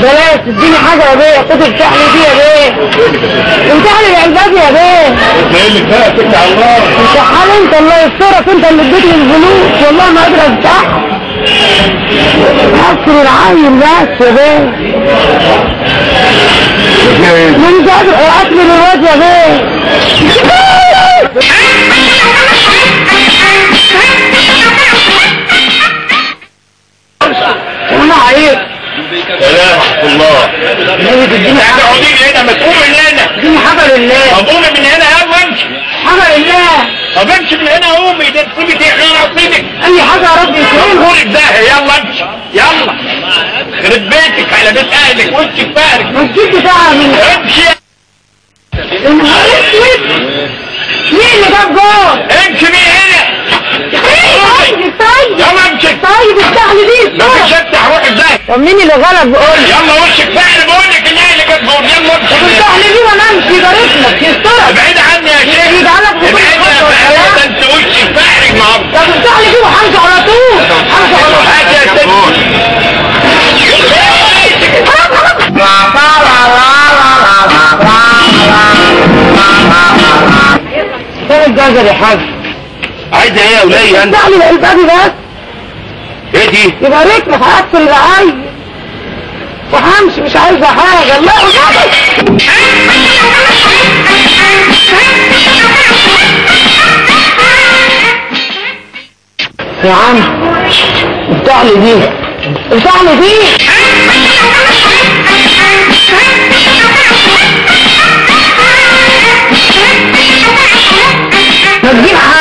بلاش اديني حاجة يا بيه خد افتح لي دي يا بيه افتح لي الباب يا بيه ايه اللي فيها اتكل على الله امتحان انت الله يسترك انت اللي اديتني الفلوس والله ما قادر افتحها اكل العين بس يا بيه ما مش قادر اكل الواد يا بيه انا عليك سلام الله النبي تديني احنا حاجة قاعدين هنا ما تقوم من هنا تديني حاجة لله طب قومي من هنا يلا امشي حاجة لله طب امشي من هنا قومي ده تسيبي تغير عصيبك اي حاجة يا رب يكرمك قولك ده يلا امشي يلا خرب بيتك على بيت اهلك وشك فارك مسجد بتاعها من امشي النهار اسود مين اللي جاب جول؟ امشي من هنا طيب طيب يلا امشي طيب افتح لي دي ما فيش افتح روح ازاي طب مين اللي غلب قول لي يلا وشك فارك بقول لك ان اهلك جنبهم يلا امشي طب افتح لي دي وانا امشي جارت لك يسترك ابعد عني يا شيخ يجعلك في كل ابعد خطوة يا والكلام. فارك ده انت وشك فارك النهارده طب افتح لي دي وهمشي على طول همشي على طول هات يا ست ده الجزر يا حاج عايز ايه يا وليه انت افتح لي الباب بس ايه دي يبارك لك هقفل العين وهمشي مش عايزه حاجه الله يرضى يا عم افتح لي دي افتح لي دي ما تجيب